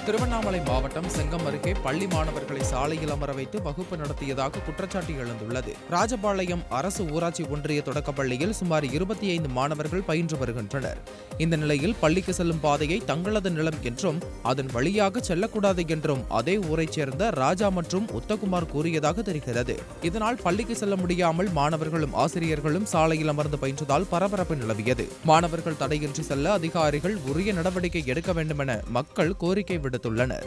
திருவண்ணாமலை மாவட்டம் செங்கம் அருகே பள்ளி மாணவர்களை சாலையில் அமர வைத்து வகுப்பு நடத்தியதாக குற்றச்சாட்டு எழுந்துள்ளது ராஜபாளையம் அரசு ஊராட்சி ஒன்றிய தொடக்கப்பள்ளியில் சுமார் இருபத்தி ஐந்து மாணவர்கள் பயின்று வருகின்றனர் இந்த நிலையில் பள்ளிக்கு செல்லும் பாதையை தங்களது நிலம் என்றும் அதன் வழியாக செல்லக்கூடாது என்றும் அதே ஊரைச் சேர்ந்த ராஜா மற்றும் உத்தகுமார் கூறியதாக தெரிகிறது இதனால் பள்ளிக்கு செல்ல முடியாமல் மாணவர்களும் ஆசிரியர்களும் சாலையில் அமர்ந்து பயின்றதால் பரபரப்பு நிலவியது மாணவர்கள் தடையின்றி செல்ல அதிகாரிகள் உரிய நடவடிக்கை எடுக்க வேண்டுமென மக்கள் கோரிக்கை விடுத்துள்ளனர்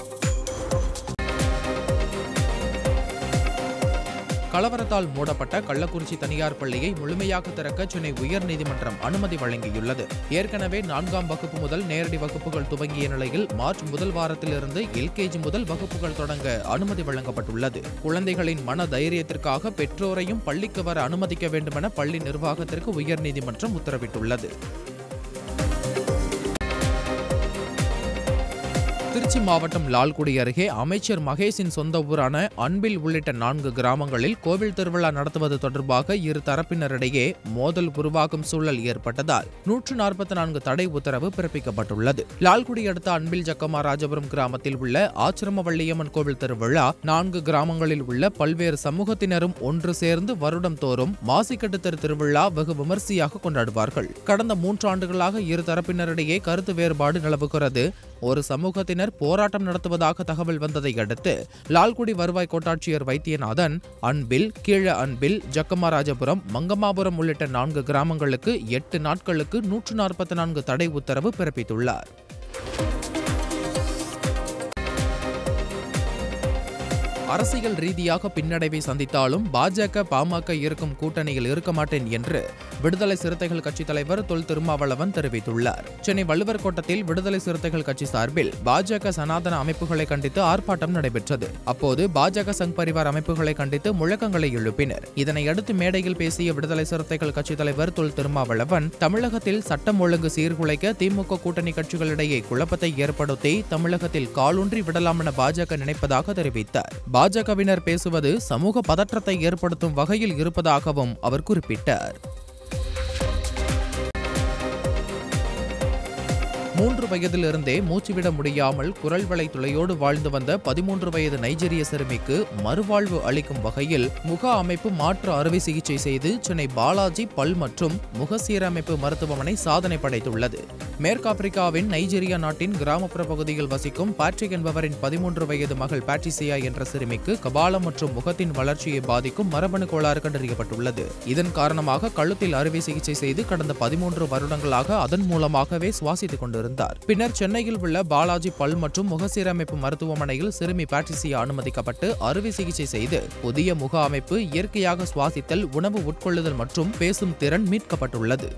கலவரத்தால் மூடப்பட்ட கள்ளக்குறிச்சி தனியார் பள்ளியை முழுமையாக திறக்க சென்னை உயர்நீதிமன்றம் அனுமதி வழங்கியுள்ளது ஏற்கனவே நான்காம் வகுப்பு முதல் நேரடி வகுப்புகள் துவங்கிய நிலையில் மார்ச் முதல் வாரத்திலிருந்து எல்கேஜி முதல் வகுப்புகள் தொடங்க அனுமதி வழங்கப்பட்டுள்ளது குழந்தைகளின் மன தைரியத்திற்காக பெற்றோரையும் பள்ளிக்கு வர அனுமதிக்க வேண்டுமென பள்ளி நிர்வாகத்திற்கு உயர்நீதிமன்றம் உத்தரவிட்டுள்ளது திருச்சி மாவட்டம் லால்குடி அருகே அமைச்சர் மகேஷின் சொந்த ஊரான அன்பில் உள்ளிட்ட நான்கு கிராமங்களில் கோவில் திருவிழா நடத்துவது தொடர்பாக இரு தரப்பினரிடையே மோதல் உருவாகும் சூழல் ஏற்பட்டதால் நூற்று நாற்பத்தி நான்கு தடை உத்தரவு பிறப்பிக்கப்பட்டுள்ளது லால்குடி அடுத்த அன்பில் ஜக்கமா ராஜபுரம் கிராமத்தில் உள்ள ஆச்சிரமவள்ளியம்மன் கோவில் திருவிழா நான்கு கிராமங்களில் உள்ள பல்வேறு சமூகத்தினரும் ஒன்று சேர்ந்து வருடம் தோறும் மாசிக்கட்டு தெரு திருவிழா வெகு விமர்சையாக கொண்டாடுவார்கள் கடந்த மூன்றாண்டுகளாக இரு தரப்பினரிடையே கருத்து வேறுபாடு நிலவுகிறது ஒரு சமூகத்தினர் போராட்டம் நடத்துவதாக தகவல் வந்ததை அடுத்து லால்குடி வருவாய் கோட்டாட்சியர் வைத்தியநாதன் அன்பில் கீழ அன்பில் ஜக்கமாராஜபுரம் மங்கம்மாபுரம் உள்ளிட்ட நான்கு கிராமங்களுக்கு எட்டு நாட்களுக்கு நூற்று நாற்பத்தி நான்கு தடை உத்தரவு பிறப்பித்துள்ளார் அரசியல் ரீதியாக பின்னடைவை சந்தித்தாலும் பாஜக பாமக இருக்கும் கூட்டணியில் இருக்க மாட்டேன் என்று விடுதலை சிறுத்தைகள் கட்சித் தலைவர் தொல் திருமாவளவன் தெரிவித்துள்ளார் சென்னை வள்ளுவர் கோட்டத்தில் விடுதலை சிறுத்தைகள் கட்சி சார்பில் பாஜக சனாதன அமைப்புகளை கண்டித்து ஆர்ப்பாட்டம் நடைபெற்றது அப்போது பாஜக சங் பரிவார் அமைப்புகளை கண்டித்து முழக்கங்களை எழுப்பினர் இதனையடுத்து மேடையில் பேசிய விடுதலை சிறுத்தைகள் கட்சித் தலைவர் தொல் திருமாவளவன் தமிழகத்தில் சட்டம் ஒழுங்கு சீர்குலைக்க திமுக கூட்டணி கட்சிகளிடையே குழப்பத்தை ஏற்படுத்தி தமிழகத்தில் காலூன்றி விடலாம் என பாஜக நினைப்பதாக தெரிவித்தார் பாஜகவினர் பேசுவது சமூக பதற்றத்தை ஏற்படுத்தும் வகையில் இருப்பதாகவும் அவர் குறிப்பிட்டார் மூன்று வயதிலிருந்தே மூச்சுவிட முடியாமல் குரல் வளை துளையோடு வாழ்ந்து வந்த பதிமூன்று வயது நைஜீரிய சிறுமிக்கு மறுவாழ்வு அளிக்கும் வகையில் முக அமைப்பு மாற்று அறுவை சிகிச்சை செய்து சென்னை பாலாஜி பல் மற்றும் முக சீரமைப்பு மருத்துவமனை சாதனை படைத்துள்ளது மேற்காப்பிரிக்காவின் நைஜீரியா நாட்டின் கிராமப்புற பகுதியில் வசிக்கும் பேட்ரிக் என்பவரின் பதிமூன்று வயது மகள் பேட்ரிசியா என்ற சிறுமிக்கு கபாலம் மற்றும் முகத்தின் வளர்ச்சியை பாதிக்கும் மரபணு கோளாறு கண்டறியப்பட்டுள்ளது இதன் காரணமாக கழுத்தில் அறுவை சிகிச்சை செய்து கடந்த பதிமூன்று வருடங்களாக அதன் மூலமாகவே சுவாசித்துக் கொண்டிருந்தார் பின்னர் சென்னையில் உள்ள பாலாஜி பல் மற்றும் முகசீரமைப்பு மருத்துவமனையில் சிறுமி பேட்ரிசியா அனுமதிக்கப்பட்டு அறுவை சிகிச்சை செய்து புதிய முக அமைப்பு இயற்கையாக சுவாசித்தல் உணவு உட்கொள்ளுதல் மற்றும் பேசும் திறன் மீட்கப்பட்டுள்ளது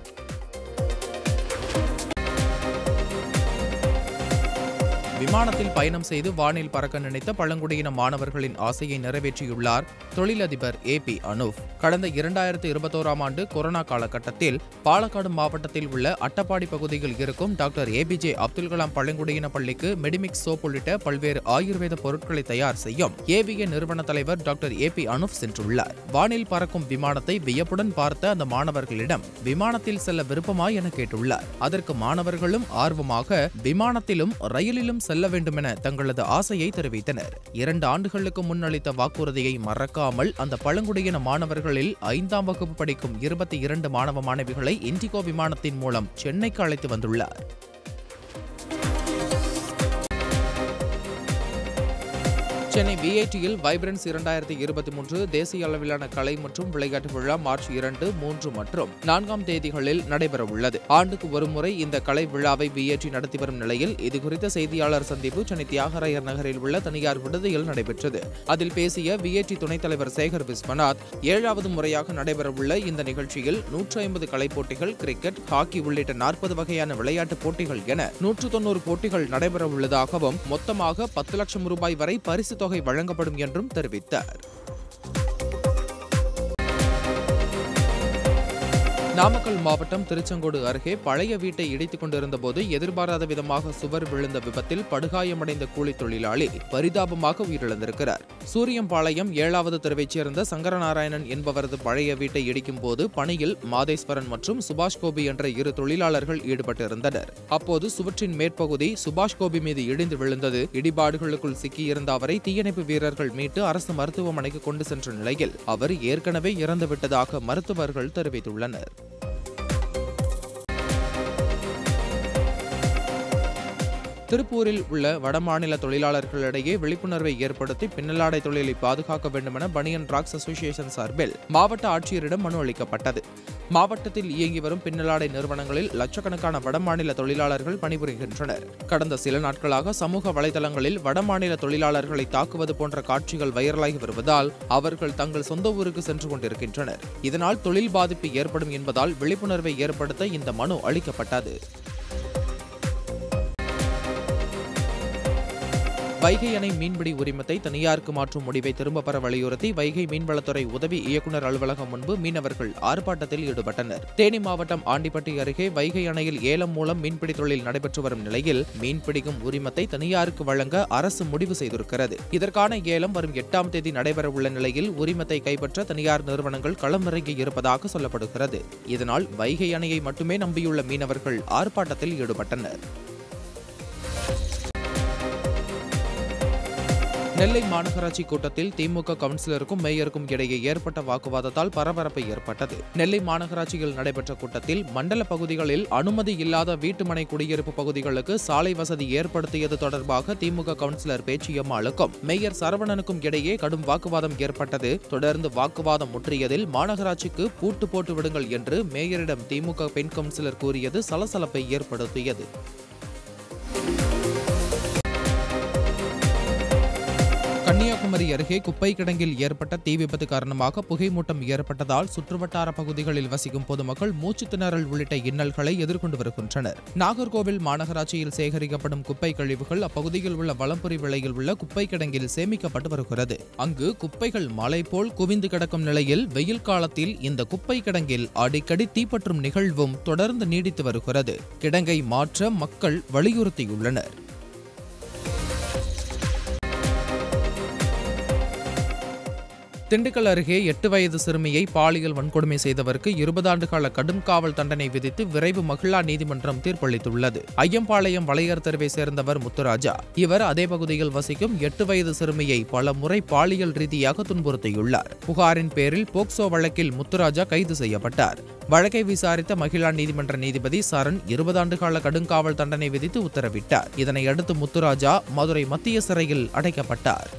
விமானத்தில் பயணம் செய்து வானில் பறக்க நினைத்த பழங்குடியின மாணவர்களின் ஆசையை நிறைவேற்றியுள்ளார் தொழிலதிபர் ஏ பி அனூப் கடந்த இரண்டாயிரத்து இருபத்தோராம் ஆண்டு கொரோனா காலகட்டத்தில் பாலக்காடு மாவட்டத்தில் உள்ள அட்டப்பாடி பகுதியில் இருக்கும் டாக்டர் ஏபிஜே அப்துல் கலாம் பழங்குடியின பள்ளிக்கு மெடிமிக்ஸ் சோப் உள்ளிட்ட பல்வேறு ஆயுர்வேத பொருட்களை தயார் செய்யும் ஏவிஏ நிறுவன தலைவர் டாக்டர் ஏ பி அனூப் சென்றுள்ளார் வானில் பறக்கும் விமானத்தை வியப்புடன் பார்த்த அந்த மாணவர்களிடம் விமானத்தில் செல்ல விருப்பமா என கேட்டுள்ளார் அதற்கு மாணவர்களும் ஆர்வமாக விமானத்திலும் ரயிலிலும் செல்ல வேண்டுமென தங்களது ஆசையை தெரிவித்தனர் இரண்டு ஆண்டுகளுக்கு முன்னளித்த வாக்குறுதியை மறக்காமல் அந்த பழங்குடியின மாணவர்களில் ஐந்தாம் வகுப்பு படிக்கும் இருபத்தி இரண்டு மாணவ மாணவிகளை இண்டிகோ விமானத்தின் மூலம் சென்னைக்கு அழைத்து வந்துள்ளார் சென்னை விஐடியில் வைப்ரன்ஸ் இரண்டாயிரத்தி இருபத்தி மூன்று தேசிய அளவிலான கலை மற்றும் விளையாட்டு விழா மார்ச் இரண்டு மூன்று மற்றும் நான்காம் தேதிகளில் நடைபெற உள்ளது ஆண்டுக்கு ஒருமுறை இந்த கலை விழாவை விஐடி நடத்தி வரும் நிலையில் இதுகுறித்த செய்தியாளர் சந்திப்பு சென்னை தியாகராயர் நகரில் உள்ள தனியார் விடுதியில் நடைபெற்றது அதில் பேசிய விஐடி துணைத் தலைவர் சேகர் விஸ்வநாத் ஏழாவது முறையாக நடைபெறவுள்ள இந்த நிகழ்ச்சியில் நூற்றி ஐம்பது கலைப் போட்டிகள் கிரிக்கெட் ஹாக்கி உள்ளிட்ட நாற்பது வகையான விளையாட்டுப் போட்டிகள் என நூற்று தொண்ணூறு போட்டிகள் நடைபெற உள்ளதாகவும் மொத்தமாக பத்து லட்சம் ரூபாய் வரை பரிசு தொகை வழங்கப்படும் என்றும் தெரிவித்தார் நாமக்கல் மாவட்டம் திருச்செங்கோடு அருகே பழைய வீட்டை இடித்துக் கொண்டிருந்த போது எதிர்பாராத விதமாக சுவர் விழுந்த விபத்தில் படுகாயமடைந்த கூலி தொழிலாளி பரிதாபமாக உயிரிழந்திருக்கிறார் சூரியம்பாளையம் ஏழாவது தெருவைச் சேர்ந்த சங்கரநாராயணன் என்பவரது பழைய வீட்டை இடிக்கும் போது பணியில் மாதேஸ்வரன் மற்றும் சுபாஷ் கோபி என்ற இரு தொழிலாளர்கள் ஈடுபட்டிருந்தனர் அப்போது சுவற்றின் மேற்பகுதி சுபாஷ் கோபி மீது இடிந்து விழுந்தது இடிபாடுகளுக்குள் சிக்கியிருந்த அவரை தீயணைப்பு வீரர்கள் மீட்டு அரசு மருத்துவமனைக்கு கொண்டு சென்ற நிலையில் அவர் ஏற்கனவே இறந்துவிட்டதாக மருத்துவர்கள் தெரிவித்துள்ளனர் திருப்பூரில் உள்ள வடமாநில தொழிலாளர்களிடையே விழிப்புணர்வை ஏற்படுத்தி பின்னலாடை தொழிலை பாதுகாக்க வேண்டுமென பனியன் ராக்ஸ் அசோசியேஷன் சார்பில் மாவட்ட ஆட்சியரிடம் மனு அளிக்கப்பட்டது மாவட்டத்தில் இயங்கி வரும் பின்னலாடை நிறுவனங்களில் லட்சக்கணக்கான வடமாநில தொழிலாளர்கள் பணிபுரிகின்றனர் கடந்த சில நாட்களாக சமூக வலைதளங்களில் வடமாநில தொழிலாளர்களை தாக்குவது போன்ற காட்சிகள் வைரலாகி வருவதால் அவர்கள் தங்கள் சொந்த ஊருக்கு சென்று கொண்டிருக்கின்றனர் இதனால் தொழில் பாதிப்பு ஏற்படும் என்பதால் விழிப்புணர்வை ஏற்படுத்த இந்த மனு அளிக்கப்பட்டது வைகை அணை மீன்பிடி உரிமத்தை தனியாருக்கு மாற்றும் முடிவை திரும்பப் பெற வலியுறுத்தி வைகை மீன்வளத்துறை உதவி இயக்குநர் அலுவலகம் முன்பு மீனவர்கள் ஆர்ப்பாட்டத்தில் ஈடுபட்டனர் தேனி மாவட்டம் ஆண்டிப்பட்டி அருகே வைகை அணையில் ஏலம் மூலம் மீன்பிடி தொழில் நடைபெற்று வரும் நிலையில் மீன்பிடிக்கும் உரிமத்தை தனியாருக்கு வழங்க அரசு முடிவு செய்திருக்கிறது இதற்கான ஏலம் வரும் எட்டாம் தேதி நடைபெறவுள்ள நிலையில் உரிமத்தை கைப்பற்ற தனியார் நிறுவனங்கள் களமிறங்கி இருப்பதாக சொல்லப்படுகிறது இதனால் வைகை அணையை மட்டுமே நம்பியுள்ள மீனவர்கள் ஆர்ப்பாட்டத்தில் ஈடுபட்டனர் நெல்லை மாநகராட்சி கூட்டத்தில் திமுக கவுன்சிலருக்கும் மேயருக்கும் இடையே ஏற்பட்ட வாக்குவாதத்தால் பரபரப்பு ஏற்பட்டது நெல்லை மாநகராட்சியில் நடைபெற்ற கூட்டத்தில் மண்டல பகுதிகளில் அனுமதி இல்லாத வீட்டுமனை குடியிருப்பு பகுதிகளுக்கு சாலை வசதி ஏற்படுத்தியது தொடர்பாக திமுக கவுன்சிலர் பேச்சியம்மாளுக்கும் மேயர் சரவணனுக்கும் இடையே கடும் வாக்குவாதம் ஏற்பட்டது தொடர்ந்து வாக்குவாதம் முற்றியதில் மாநகராட்சிக்கு பூட்டு போட்டு விடுங்கள் என்று மேயரிடம் திமுக பெண் கவுன்சிலர் கூறியது சலசலப்பை ஏற்படுத்தியது கன்னியாகுமரி அருகே குப்பை கிடங்கில் ஏற்பட்ட தீ விபத்து காரணமாக புகைமூட்டம் ஏற்பட்டதால் சுற்றுவட்டார பகுதிகளில் வசிக்கும் பொதுமக்கள் மூச்சுத் திணறல் உள்ளிட்ட இன்னல்களை எதிர்கொண்டு வருகின்றனர் நாகர்கோவில் மாநகராட்சியில் சேகரிக்கப்படும் குப்பை கழிவுகள் அப்பகுதியில் உள்ள வளம்புரி விலையில் உள்ள குப்பை கிடங்கில் சேமிக்கப்பட்டு வருகிறது அங்கு குப்பைகள் மலை போல் குவிந்து கிடக்கும் நிலையில் வெயில் காலத்தில் இந்த குப்பை கிடங்கில் அடிக்கடி தீப்பற்றும் நிகழ்வும் தொடர்ந்து நீடித்து வருகிறது கிடங்கை மாற்ற மக்கள் வலியுறுத்தியுள்ளனர் திண்டுக்கல் அருகே எட்டு வயது சிறுமியை பாலியல் வன்கொடுமை செய்தவருக்கு இருபது ஆண்டு கால கடும் காவல் தண்டனை விதித்து விரைவு மகிழா நீதிமன்றம் தீர்ப்பளித்துள்ளது ஐயம்பாளையம் வளையர் தெருவை சேர்ந்தவர் முத்துராஜா இவர் அதே பகுதியில் வசிக்கும் எட்டு வயது சிறுமியை பல முறை பாலியல் ரீதியாக துன்புறுத்தியுள்ளார் புகாரின் பேரில் போக்சோ வழக்கில் முத்துராஜா கைது செய்யப்பட்டார் வழக்கை விசாரித்த மகிழா நீதிமன்ற நீதிபதி சரண் இருபது ஆண்டு கால கடுங்காவல் தண்டனை விதித்து உத்தரவிட்டார் இதனையடுத்து முத்துராஜா மதுரை மத்திய சிறையில் அடைக்கப்பட்டார்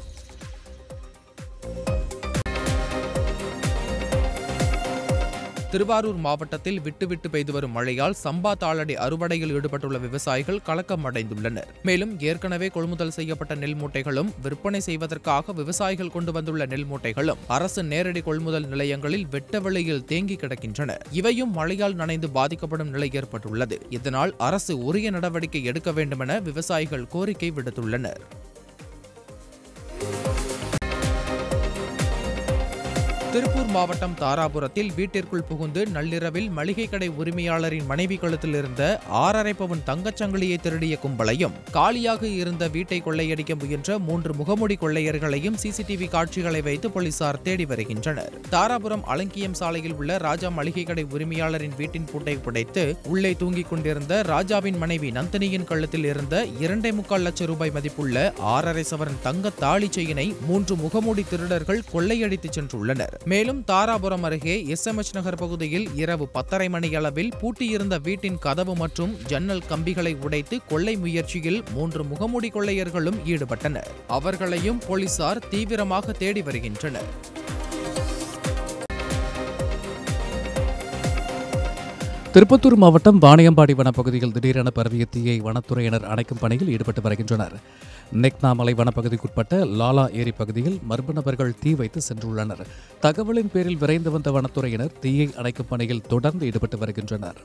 திருவாரூர் மாவட்டத்தில் விட்டுவிட்டு பெய்து வரும் மழையால் சம்பா தாளடி அறுவடையில் ஈடுபட்டுள்ள விவசாயிகள் கலக்கம் அடைந்துள்ளனர் மேலும் ஏற்கனவே கொள்முதல் செய்யப்பட்ட நெல் மூட்டைகளும் விற்பனை செய்வதற்காக விவசாயிகள் கொண்டு வந்துள்ள நெல் மூட்டைகளும் அரசு நேரடி கொள்முதல் நிலையங்களில் வெட்ட வெளியில் தேங்கி கிடக்கின்றன இவையும் மழையால் நனைந்து பாதிக்கப்படும் நிலை ஏற்பட்டுள்ளது இதனால் அரசு உரிய நடவடிக்கை எடுக்க வேண்டுமென விவசாயிகள் கோரிக்கை விடுத்துள்ளனர் திருப்பூர் மாவட்டம் தாராபுரத்தில் வீட்டிற்குள் புகுந்து நள்ளிரவில் மளிகை கடை உரிமையாளரின் மனைவி கழுத்தில் இருந்த ஆறரை பவுன் தங்கச்சங்கிலியை திருடிய கும்பலையும் காலியாக இருந்த வீட்டை கொள்ளையடிக்க முயன்ற மூன்று முகமூடி கொள்ளையர்களையும் சிசிடிவி காட்சிகளை வைத்து போலீசார் தேடி வருகின்றனர் தாராபுரம் அலங்கியம் சாலையில் உள்ள ராஜா மளிகை கடை உரிமையாளரின் வீட்டின் பூட்டை புடைத்து உள்ளே தூங்கிக் கொண்டிருந்த ராஜாவின் மனைவி நந்தினியின் கழுத்தில் இருந்த இரண்டே முக்கால் லட்சம் ரூபாய் மதிப்புள்ள ஆறரை சவரன் தங்க தாலி செயினை மூன்று முகமூடி திருடர்கள் கொள்ளையடித்து சென்றுள்ளனர் மேலும் தாராபுரம் அருகே எஸ்எம்எச் நகர் பகுதியில் இரவு பத்தரை மணி அளவில் பூட்டியிருந்த வீட்டின் கதவு மற்றும் ஜன்னல் கம்பிகளை உடைத்து கொள்ளை முயற்சியில் மூன்று முகமூடி கொள்ளையர்களும் ஈடுபட்டனர் அவர்களையும் போலீசார் தீவிரமாக தேடி வருகின்றனர் திருப்பத்தூர் மாவட்டம் வாணியம்பாடி வனப்பகுதியில் திடீரென பரவிய தீயை வனத்துறையினர் அணைக்கும் பணியில் ஈடுபட்டு வருகின்றனர் நெக்னாமலை வனப்பகுதிக்குட்பட்ட லாலா ஏரி பகுதியில் மர்ம நபர்கள் தீ வைத்து சென்றுள்ளனர் தகவலின் பேரில் விரைந்து வந்த வனத்துறையினர் தீயை அணைக்கும் பணியில் தொடர்ந்து ஈடுபட்டு வருகின்றனர்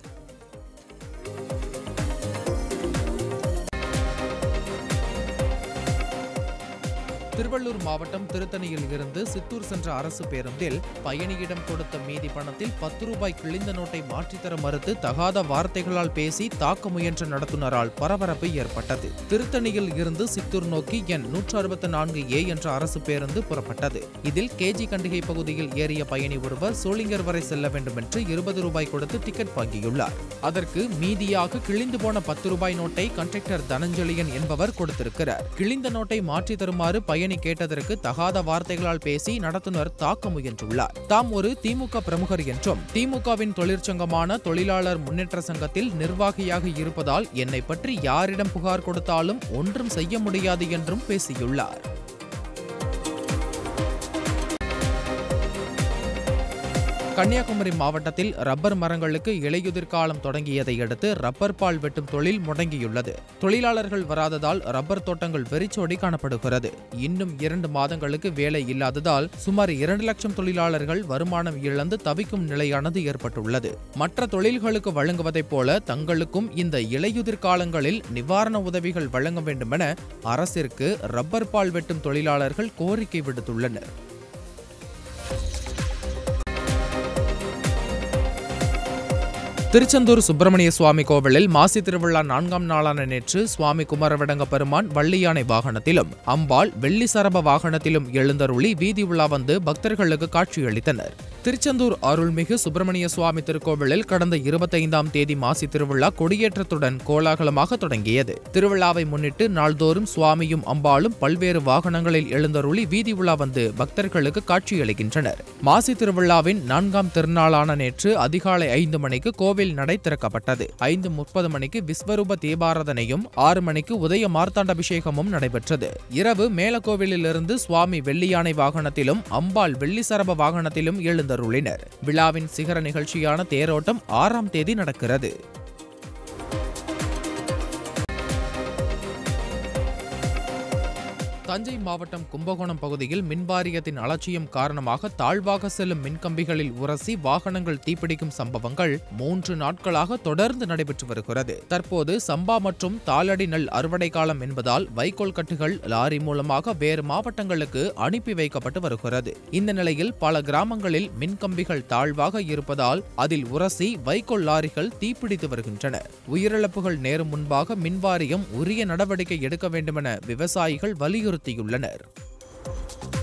திருவள்ளூர் மாவட்டம் திருத்தணியில் இருந்து சித்தூர் சென்ற அரசு பேருந்தில் பயணியிடம் கொடுத்த மீதி பணத்தில் பத்து ரூபாய் கிழிந்த நோட்டை மாற்றித்தர மறுத்து தகாத வார்த்தைகளால் பேசி தாக்க முயன்ற நடத்துனரால் பரபரப்பு ஏற்பட்டது திருத்தணியில் இருந்து சித்தூர் நோக்கி எண் நூற்று அறுபத்தி நான்கு ஏ என்ற அரசு பேருந்து புறப்பட்டது இதில் கேஜி கண்டிகை பகுதியில் ஏறிய பயணி ஒருவர் சோளிங்கர் வரை செல்ல வேண்டும் என்று இருபது ரூபாய் கொடுத்து டிக்கெட் வாங்கியுள்ளார் அதற்கு மீதியாக கிழிந்து போன பத்து ரூபாய் நோட்டை கண்டக்டர் தனஞ்சலியன் என்பவர் கொடுத்திருக்கிறார் கிழிந்த நோட்டை மாற்றி தருமாறு பயணி கேட்டதற்கு தகாத வார்த்தைகளால் பேசி நடத்துனர் தாக்க முயன்றுள்ளார் தாம் ஒரு திமுக பிரமுகர் என்றும் திமுகவின் தொழிற்சங்கமான தொழிலாளர் முன்னேற்ற சங்கத்தில் நிர்வாகியாக இருப்பதால் என்னை பற்றி யாரிடம் புகார் கொடுத்தாலும் ஒன்றும் செய்ய முடியாது என்றும் பேசியுள்ளார் கன்னியாகுமரி மாவட்டத்தில் ரப்பர் மரங்களுக்கு இலையுதிர் காலம் தொடங்கியதை அடுத்து ரப்பர் பால் வெட்டும் தொழில் முடங்கியுள்ளது தொழிலாளர்கள் வராததால் ரப்பர் தோட்டங்கள் வெறிச்சோடி காணப்படுகிறது இன்னும் இரண்டு மாதங்களுக்கு வேலை இல்லாததால் சுமார் இரண்டு லட்சம் தொழிலாளர்கள் வருமானம் இழந்து தவிக்கும் நிலையானது ஏற்பட்டுள்ளது மற்ற தொழில்களுக்கு வழங்குவதைப் போல தங்களுக்கும் இந்த இலையுதிர் காலங்களில் நிவாரண உதவிகள் வழங்க வேண்டுமென அரசிற்கு ரப்பர் பால் வெட்டும் தொழிலாளர்கள் கோரிக்கை விடுத்துள்ளனர் திருச்செந்தூர் சுப்பிரமணிய சுவாமி கோவிலில் மாசி திருவிழா நான்காம் நாளான நேற்று சுவாமி குமரவிடங்க பெருமான் வள்ளியானை வாகனத்திலும் அம்பாள் வெள்ளி சரப வாகனத்திலும் எழுந்தருளி வீதி உலா வந்து பக்தர்களுக்கு காட்சியளித்தனர் திருச்செந்தூர் அருள்மிகு சுப்பிரமணிய சுவாமி திருக்கோவிலில் கடந்த இருபத்தைந்தாம் தேதி மாசி திருவிழா கொடியேற்றத்துடன் கோலாகலமாக தொடங்கியது திருவிழாவை முன்னிட்டு நாள்தோறும் சுவாமியும் அம்பாளும் பல்வேறு வாகனங்களில் எழுந்தருளி வீதி உலா வந்து பக்தர்களுக்கு காட்சியளிக்கின்றனர் மாசி திருவிழாவின் நான்காம் திருநாளான நேற்று அதிகாலை ஐந்து மணிக்கு கோவில் நடை திறக்கப்பட்டது ஐந்து முப்பது மணிக்கு விஸ்வரூப தீபாராதனையும் ஆறு மணிக்கு உதய மார்த்தாண்டாபிஷேகமும் நடைபெற்றது இரவு மேலக்கோவிலிலிருந்து சுவாமி வெள்ளியானை வாகனத்திலும் அம்பாள் வெள்ளிசரப வாகனத்திலும் எழுந்தருளினர் விழாவின் சிகர நிகழ்ச்சியான தேரோட்டம் ஆறாம் தேதி நடக்கிறது தஞ்சை மாவட்டம் கும்பகோணம் பகுதியில் மின்வாரியத்தின் அலட்சியம் காரணமாக தாழ்வாக செல்லும் மின்கம்பிகளில் உரசி வாகனங்கள் தீப்பிடிக்கும் சம்பவங்கள் மூன்று நாட்களாக தொடர்ந்து நடைபெற்று வருகிறது தற்போது சம்பா மற்றும் தாளடி நெல் அறுவடை காலம் என்பதால் வைக்கோல் கட்டுகள் லாரி மூலமாக வேறு மாவட்டங்களுக்கு அனுப்பி வைக்கப்பட்டு வருகிறது இந்த நிலையில் பல கிராமங்களில் மின்கம்பிகள் தாழ்வாக இருப்பதால் அதில் உரசி வைக்கோல் லாரிகள் தீப்பிடித்து வருகின்றன உயிரிழப்புகள் நேரும் முன்பாக மின்வாரியம் உரிய நடவடிக்கை எடுக்க வேண்டுமென விவசாயிகள் வலியுறுத்தியுள்ளனர்